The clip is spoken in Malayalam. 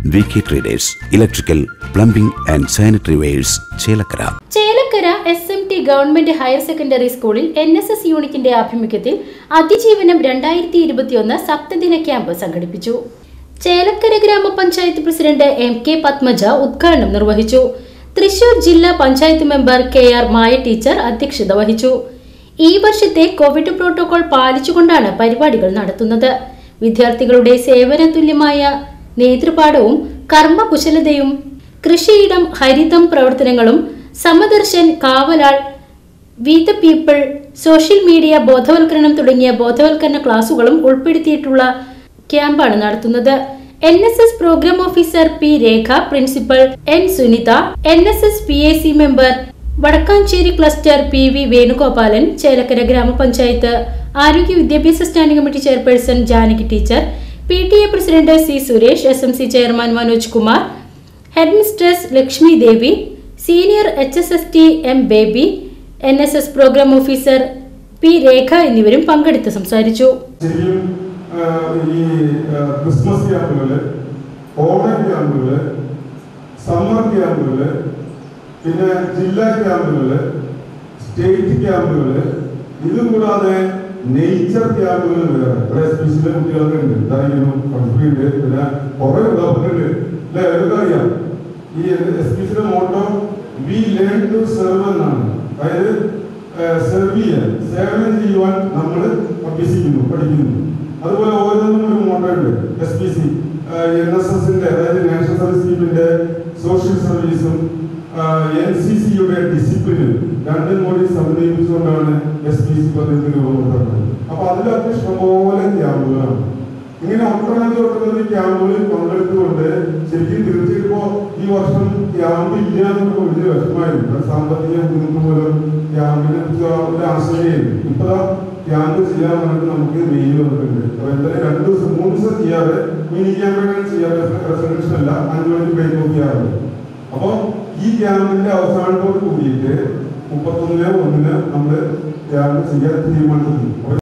V K traders electrical plumbing and sanitary wares Chelakkara Chelakkara S M T government higher secondary സ്കൂളിൽ എൻ എസ് എസ് യൂണിറ്റിന്റെ ആഭിമുഖ്യത്തിൽ അതിജീവനം രണ്ടായിരത്തി ഇരുപത്തിയൊന്ന് സപ്തദിന ക്യാമ്പ് സംഘടിപ്പിച്ചു ചേലക്കര ഗ്രാമപഞ്ചായത്ത് പ്രസിഡന്റ് എം കെ പത്മജ ഉദ്ഘാടനം നിർവഹിച്ചു തൃശൂർ ജില്ലാ panchayat member K R Maya teacher അധ്യക്ഷത വഹിച്ചു ഈ വർഷത്തെ കോവിഡ് പ്രോട്ടോകോൾ പാലിച്ചുകൊണ്ടാണ് പരിപാടികൾ നടത്തുന്നത് വിദ്യാർത്ഥികളുടെ സേവന തുല്യമായ നേതൃപാഠവും കർമ്മകുശലതയും കൃഷിയിടം ഹരിതം പ്രവർത്തനങ്ങളും സമദർശൻ കാവലാൾ we the people social media ബോധവൽക്കരണം തുടങ്ങിയ ബോധവൽക്കരണ ക്ലാസുകളും ഉൾപ്പെടുത്തിയിട്ടുള്ള ക്യാമ്പാണ് നടത്തുന്നത് N S S programme officer P Rekha principal N Sunitha N S S P A C member Vadakkanchery cluster P V Venugopalan Chelakkara ഗ്രാമപഞ്ചായത്ത് ആരോഗ്യ വിദ്യാഭ്യാസ standing committee chairperson Janaki teacher P T A president C Suresh S M C chairman Manoj Kumar head mistress Lakshmi Devi senior H S S T M Baby N S S programme officer P Rekha എന്നിവരും പങ്കെടുത്ത് സംസാരിച്ചു ശരിക്കും ആ, ഈ ആ, ക്രിസ്മസ് ക്യാമ്പുകള് ഓണം ക്യാമ്പുകള് സമ്മർ ക്യാമ്പുകള് പിന്നെ ജില്ലാ ക്യാമ്പുകള് സ്റ്റേറ്റ് ക്യാമ്പുകള് ഇത് കൂടാതെ നേച്ചർ ക്യാമ്പുകൾ വേറെ ഇവിടെ എസ് പി സിയിലെ കുട്ടികളൊക്കെ ഉണ്ട് എന്തായാലും പഠിപ്പിക്കുന്നുണ്ട് പിന്നെ കുറെ ഉദാഹരണങ്ങളുണ്ട് അല്ലെ അവർക്ക് അറിയാം ഈ എസ് പി സിയിലെ motto we learn to serve എന്നാണ് അതായത് സെർവ് ചെയ്യാൻ സേവനം ചെയ്യുവാൻ നമ്മൾ അഭ്യസിക്കുന്നു പഠിക്കുന്നു അതുപോലെ ഓരോന്നിനും ഒരു മോട്ടോ ഉണ്ട് S P C N S എസിന്റെ അതായത് നാഷണൽ സർവീസ് സ്കീമിന്റെ സോഷ്യൽ സർവീസും എൻ സി സിയുടെ ഡിസിപ്ലിനും രണ്ടും കൂടി സമന്വയിപ്പിച്ചുകൊണ്ടാണ് എസ് പി സി പദ്ധതി രൂപപ്പെടുത്തുന്നത് അപ്പൊ അതിലൊക്കെ ഇഷ്ടംപോലെ ക്യാമ്പുകളാണ് ഇങ്ങനെ ഒട്ടനവധി ഒട്ടനവധി ക്യാമ്പുകളിൽ പങ്കെടുത്തുകൊണ്ട് ശരിക്കും തീർച്ചയായിട്ടും ഇപ്പോ ഈ വർഷം ക്യാമ്പ് ഇല്ല എന്നൊക്കെ വലിയ വിഷമായിരുന്നു കാരണം സാമ്പത്തിക ബുദ്ധിമുട്ട് മൂലം ക്യാമ്പിനെ കുറിച്ച് ഒരു ആശങ്കയായിരുന്നു ഇപ്പൊ ദാ ക്യാമ്പ് ചെയ്യാൻ വേണ്ടി നമുക്ക് മെയിൽ വന്നിട്ടുണ്ട് അപ്പൊ എന്തായാലും രണ്ട് ദിവസം മൂന്ന് ദിവസം ചെയ്യാറ് മിനി ക്യാമ്പാണ് ചെയ്യാറ് റെസൊല്യൂഷൻ അല്ല അഞ്ചു മണിക്ക് ബ്രേക്ക് ഓഫ് ചെയ്യാറുണ്ട് അപ്പൊ ഈ ക്യാമ്പിന്റെ അവസാനത്തോട് കൂടിയിട്ട് മുപ്പത്തൊന്നിന് ഒന്നിന് നമ്മള് ക്യാമ്പ് ചെയ്യാൻ തീരുമാനിച്ചിട്ടുണ്ട് അപ്പൊ